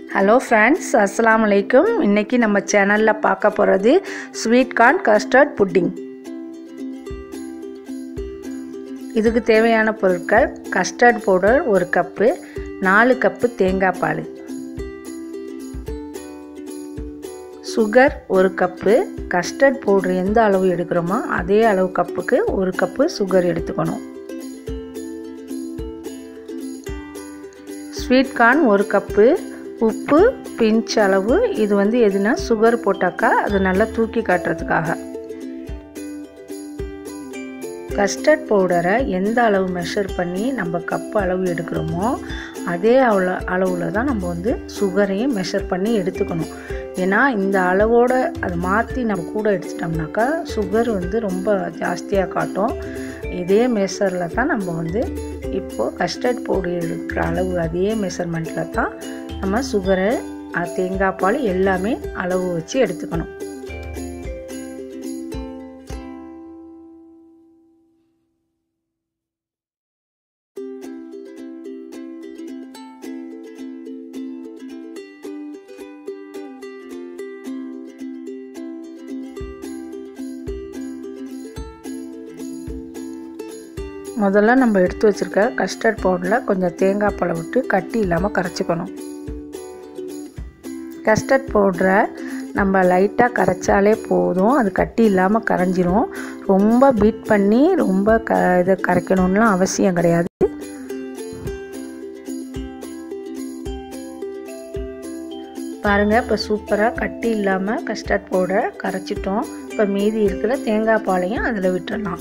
hello friends அஸ்ஸலாமு அலைக்கும் இன்றைக்கி நம்ம சேனலில் பார்க்க போகிறது ஸ்வீட் கார்ன் கஸ்டர்ட் புட்டிங் இதுக்கு தேவையான பொருட்கள் கஸ்டர்ட் பவுடர் ஒரு கப்பு நாலு கப்பு தேங்காய் பால் சுகர் ஒரு கப்பு கஸ்டர்ட் பவுடர் எந்த அளவு எடுக்கிறோமோ அதே அளவு கப்புக்கு ஒரு கப்பு சுகர் எடுத்துக்கணும் ஸ்வீட் கார்ன் ஒரு கப்பு உப்பு பிஞ்ச் அளவு இது வந்து எதுனா சுகர் போட்டாக்கா அது நல்லா தூக்கி காட்டுறதுக்காக கஸ்டர்ட் பவுடரை எந்த அளவு மெஷர் பண்ணி நம்ம கப் அளவு எடுக்கிறோமோ அதே அளவு அளவில் தான் நம்ம வந்து சுகரையும் மெஷர் பண்ணி எடுத்துக்கணும் ஏன்னா இந்த அளவோட அதை மாற்றி நம்ம கூட எடுத்துட்டோம்னாக்கா சுகர் வந்து ரொம்ப ஜாஸ்தியாக காட்டும் இதே மெஷரில் தான் நம்ம வந்து இப்போது கஸ்டர்ட் பவுடர் எடுக்கிற அளவு அதே மெஷர்மெண்ட்டில் தான் நம்ம சுகரை தேங்காய் பால் எல்லாமே அளவு வச்சு எடுத்துக்கணும் முதல்ல நம்ம எடுத்து வச்சுருக்க கஸ்டர்ட் பவுடரில் கொஞ்சம் தேங்காய் பழம் விட்டு கட்டி இல்லாமல் கரைச்சிக்கணும் கஸ்டர்ட் பவுடரை நம்ம லைட்டாக கரைச்சாலே போதும் அது கட்டி இல்லாமல் கரைஞ்சிரும் ரொம்ப பீட் பண்ணி ரொம்ப க இதை கரைக்கணும்லாம் அவசியம் கிடையாது பாருங்கள் இப்போ சூப்பராக கட்டி இல்லாமல் கஸ்டர்ட் பவுடர் கரைச்சிட்டோம் இப்போ மீதி இருக்கிற தேங்காய் பாலையும் அதில் விட்டுடலாம்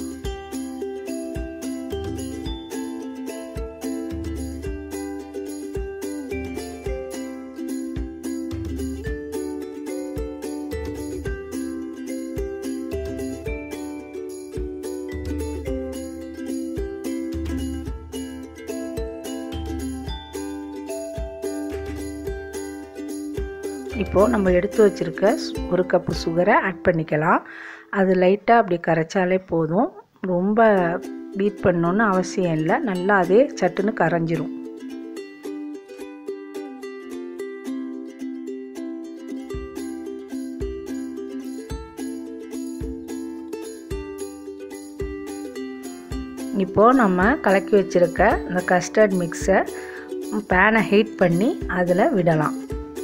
இப்போது நம்ம எடுத்து வச்சுருக்க ஒரு கப்பு சுகரை ஆட் பண்ணிக்கலாம் அது லைட்டாக அப்படி கரைச்சாலே போதும் ரொம்ப பீட் பண்ணணுன்னு அவசியம் இல்லை நல்லா அதே சட்டுன்னு கரைஞ்சிரும் இப்போது நம்ம கலக்கி வச்சுருக்க இந்த கஸ்டர்ட் மிக்ஸை பேனை ஹீட் பண்ணி அதில் விடலாம்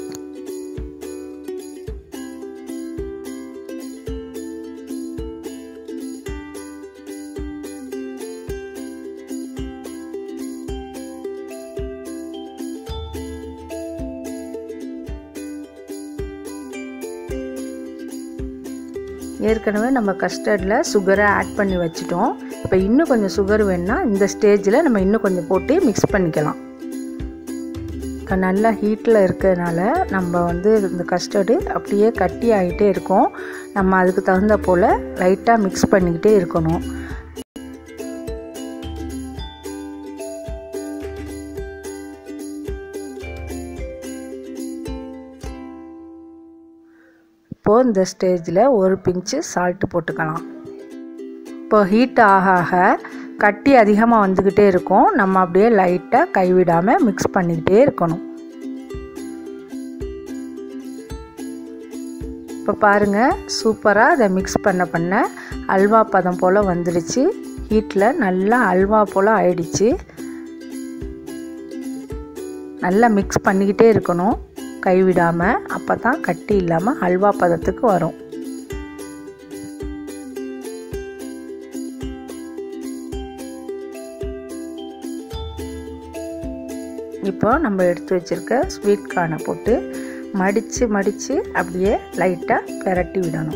ஏற்கனவே நம்ம கஸ்டர்டில் சுகரை ஆட் பண்ணி வச்சுட்டோம் இப்போ இன்னும் கொஞ்சம் சுகர் வேணுன்னா இந்த ஸ்டேஜில் நம்ம இன்னும் கொஞ்சம் போட்டு மிக்ஸ் பண்ணிக்கலாம் இப்போ நல்லா ஹீட்டில் இருக்கிறதுனால நம்ம வந்து இந்த கஸ்டர்டு அப்படியே கட்டி ஆகிட்டே இருக்கும் நம்ம அதுக்கு தகுந்த போல் லைட்டாக மிக்ஸ் பண்ணிக்கிட்டே இருக்கணும் இப்போது இந்த ஸ்டேஜில் ஒரு பிஞ்சு சால்ட்டு போட்டுக்கலாம் இப்போ ஹீட் ஆக ஆக கட்டி அதிகமாக வந்துக்கிட்டே இருக்கும் நம்ம அப்படியே லைட்டாக கைவிடாமல் மிக்ஸ் பண்ணிக்கிட்டே இருக்கணும் இப்போ பாருங்கள் சூப்பராக அதை மிக்ஸ் பண்ண பண்ண அல்வா பதம் போல் வந்துடுச்சு ஹீட்டில் நல்லா அல்வா போல் ஆயிடுச்சு நல்லா மிக்ஸ் பண்ணிக்கிட்டே இருக்கணும் கைவிடாமல் அப்போ தான் கட்டி இல்லாமல் அல்வா பதத்துக்கு வரும் இப்போ நம்ம எடுத்து வச்சுருக்க ஸ்வீட் கார்னை போட்டு மடித்து மடித்து அப்படியே லைட்டாக பெரட்டி விடணும்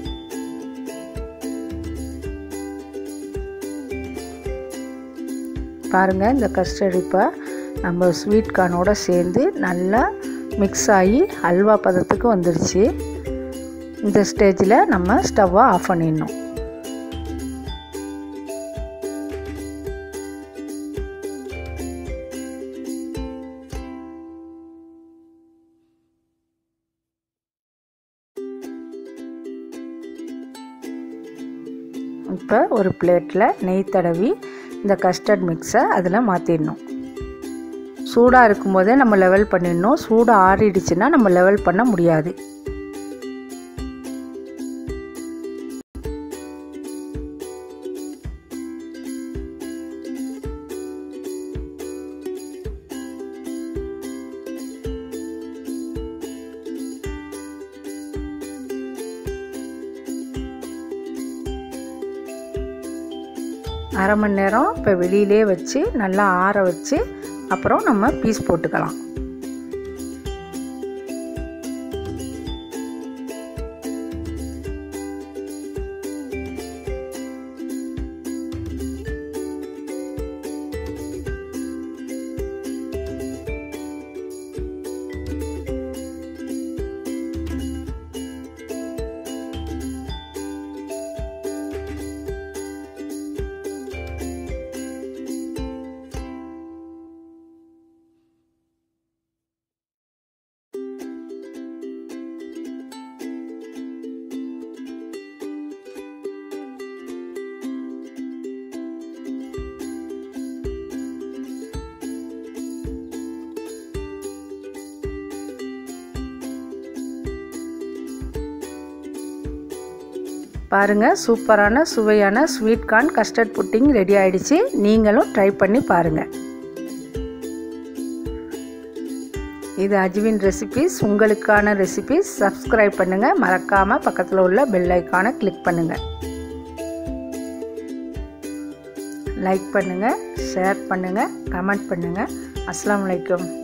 பாருங்கள் இந்த கஸ்டர்ட் இப்போ நம்ம ஸ்வீட் கார்னோட சேர்ந்து நல்லா மிக்ஸ் ஆகி அல்வா பதத்துக்கு வந்துடுச்சு இந்த ஸ்டேஜில் நம்ம ஸ்டவ்வை ஆஃப் பண்ணிடணும் இப்போ ஒரு பிளேட்டில் நெய் தடவி இந்த கஸ்டர்ட் மிக்ஸை அதில் மாற்றிடணும் சூடாக இருக்கும்போதே நம்ம லெவல் பண்ணிடணும் சூடு ஆறிடுச்சுன்னா நம்ம லெவல் பண்ண முடியாது அரை மணி நேரம் இப்போ வெளியிலே வச்சு நல்லா ஆற வச்சு அப்புறம் நம்ம பீஸ் போட்டுக்கலாம் பாருங்கள் சூப்பரான சுவையான sweet corn custard pudding ready ஆயிடுச்சு நீங்களும் ட்ரை பண்ணி பாருங்கள் இது அஜ்வின் ரெசிபீஸ் உங்களுக்கான ரெசிபீஸ் சப்ஸ்கிரைப் பண்ணுங்கள் மறக்காமல் பக்கத்தில் உள்ள பெல் ஐக்கானை கிளிக் பண்ணுங்கள் லைக் பண்ணுங்கள் ஷேர் பண்ணுங்கள் கமெண்ட் பண்ணுங்கள் அஸ்லாம் வலைக்கம்